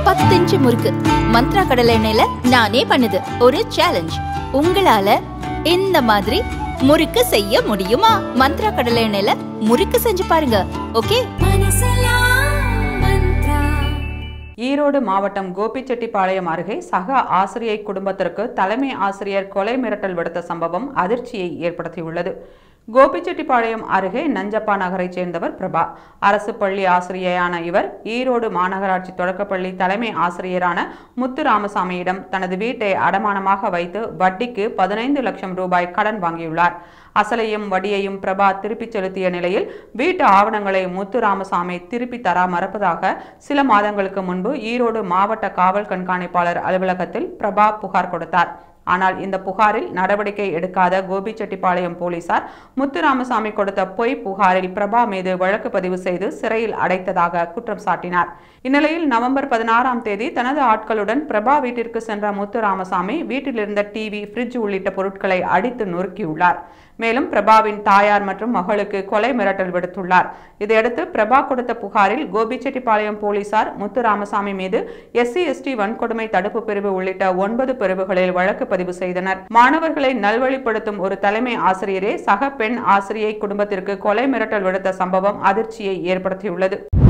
பத்து இன்ச்சு முறுக்கு மந்த்ரா கடலை எண்ணெயில நானே பண்ணுது ஒரு சேலஞ்ச் உங்களால இந்த மாதிரி முறுக்கு செய்ய முடியுமா மந்த்ரா கடலை எண்ணெயில முறுக்கு செஞ்சு பாருங்க ஓகே ஈரோடு மாவட்டம் கோபிச்செட்டிப்பாளையம் அருகே சக ஆசிரியை குடும்பத்திற்கு தலைமை ஆசிரியர் கொலை மிரட்டல் விடுத்த சம்பவம் அதிர்ச்சியை ஏற்படுத்தியுள்ளது கோபிச்செட்டிப்பாளையம் அருகே நஞ்சப்பா நகரைச் சேர்ந்தவர் பிரபா அரசு பள்ளி ஆசிரியையான இவர் ஈரோடு மாநகராட்சி தொடக்கப்பள்ளி தலைமை ஆசிரியரான முத்து ராமசாமியிடம் தனது வீட்டை அடமானமாக வைத்து வட்டிக்கு பதினைந்து லட்சம் ரூபாய் கடன் வாங்கியுள்ளார் அசலையும் வட்டியையும் பிரபா திருப்பிச் செலுத்திய நிலையில் வீட்டு ஆவணங்களை முத்து ராமசாமி திருப்பி தரா மறுப்பதாக சில மாதங்களுக்கு முன்பு ஈரோடு மாவட்ட காவல் கண்காணிப்பாளர் அலுவலகத்தில் பிரபா புகார் கொடுத்தார் ஆனால் இந்த புகாரில் நடவடிக்கை எடுக்காத கோபிச்செட்டிப்பாளையம் போலீசார் முத்து ராமசாமி கொடுத்த பொய் புகாரில் பிரபா மீது வழக்கு பதிவு செய்து சிறையில் அடைத்ததாக குற்றம் சாட்டினார் இந்நிலையில் நவம்பர் பதினாறாம் தேதி தனது ஆட்களுடன் பிரபா வீட்டிற்கு சென்ற முத்து ராமசாமி வீட்டிலிருந்த டிவி ஃப்ரிட்ஜ் உள்ளிட்ட பொருட்களை அடித்து நொறுக்கியுள்ளார் மேலும் பிரபாவின் தாயார் மற்றும் மகளுக்கு கொலை மிரட்டல் விடுத்துள்ளார் இதையடுத்து பிரபா கொடுத்த புகாரில் கோபிச்செட்டிப்பாளையம் போலீசார் முத்து ராமசாமி மீது எஸ்சி எஸ்டி வன்கொடுமை தடுப்பு பிரிவு உள்ளிட்ட ஒன்பது பிரிவுகளில் வழக்கு பதிவு செய்தனர் மாணவர்களை நல்வழிப்படுத்தும் ஒரு தலைமை ஆசிரியரே சக பெண் ஆசிரியை குடும்பத்திற்கு கொலை மிரட்டல் விடுத்த சம்பவம் அதிர்ச்சியை ஏற்படுத்தியுள்ளது